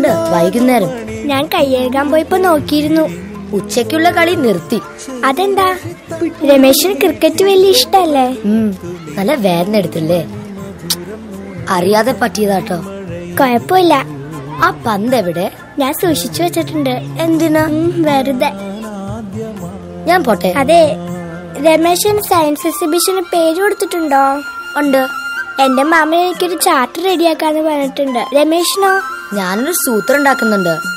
ഉണ്ട് വൈകുന്നേരം ഞാൻ കയ്യെഴുകാൻ പോയപ്പോ നോക്കിയിരുന്നു ഉച്ചയ്ക്കുള്ള കളി നിർത്തി അതെന്താ രമേശിന് ക്രിക്കറ്റ് വലിയ ഇഷ്ടല്ലേ ഉം, നല്ല വേദന എടുത്തില്ലേ അറിയാതെ പറ്റിയതാട്ടോ കുഴപ്പമില്ല ആ പന്ത് എവിടെ ഞാൻ സൂക്ഷിച്ചു വെച്ചിട്ടുണ്ട് എന്തിനാ ഉം, വെറുതെ ഞാൻ പോട്ടെ അതെ രമേശൻ സയൻസ് എക്സിബിഷന് പേര് കൊടുത്തിട്ടുണ്ടോ ഉണ്ട് എന്റെ മാമൻ എനിക്കൊരു ചാർട്ട് റെഡിയാക്കാന്ന് പറഞ്ഞിട്ടുണ്ട് രമേശിനോ ഞാനൊരു സൂത്രം ഉണ്ടാക്കുന്നുണ്ട്